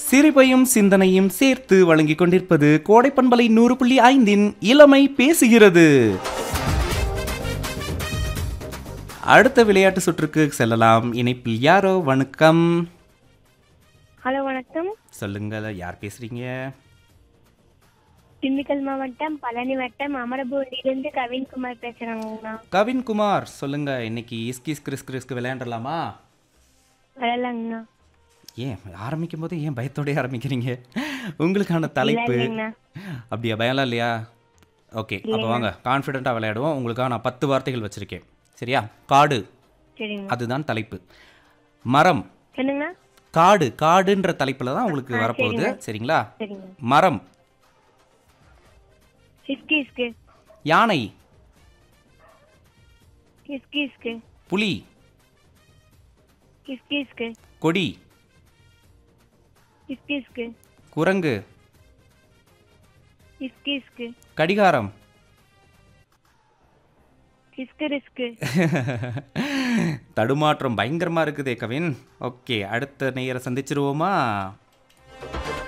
சிரிப்பையும் சிந்தனையும் சேர்த்து வழங்கிக் கொண்டிருப்பது கோடைப்பண்பலை நூறு புள்ளி ஐந்தின் இளமை பேசுகிறது அடுத்த விளையாட்டு சுற்றுக்கு செல்லலாம் இணைப்பில் யாரோ வணக்கம் ஹலோ வணக்கம் சொல்லுங்க யார் பேசுறீங்க திண்டுக்கல் மாவட்டம் பழனி வட்டம் அமரபூரிலிருந்து கவின்குமார் பேசுறாங்கண்ணா கவின்குமார் சொல்லுங்க இன்னைக்கு இஸ்கிஸ் கிறிஸ் கிறிஸ்க்கு விளையாண்டலாமா வரலாங்கண்ணா ஏன் ஆரம்பிக்கும் போது ஏன் பயத்தோடய ஆரம்பிக்கிறீங்க உங்களுக்கான தலைப்பு இல்லைங்கண்ணா அப்படியா பயம்லாம் இல்லையா ஓகே அப்போ வாங்க கான்ஃபிடென்ட்டாக விளையாடுவோம் உங்களுக்காக நான் பத்து வார்த்தைகள் வச்சுருக்கேன் சரியா காடு சரிங்கண்ணா அதுதான் தலைப்பு மரம் என்னங்கண்ணா காடு காடுன்ற தலைப்பில் தான் உங்களுக்கு வரப்போகுது சரிங்களா சரிங்க மரம் இஸ்கி இஸ்கு யானை இஸ்கி இஸ்கு புலி இஸ்கி இஸ்கு கொடி இஸ்கி இஸ்கு குரங்கு இஸ்கி இஸ்கு கடிகாரம் இஸ்கு ரிஸ்கு தடுமாற்றம் பயங்கரமாக இருக்குதே கவின் ஓகே அடுத்த நேயரை சந்திச்சிருவோமா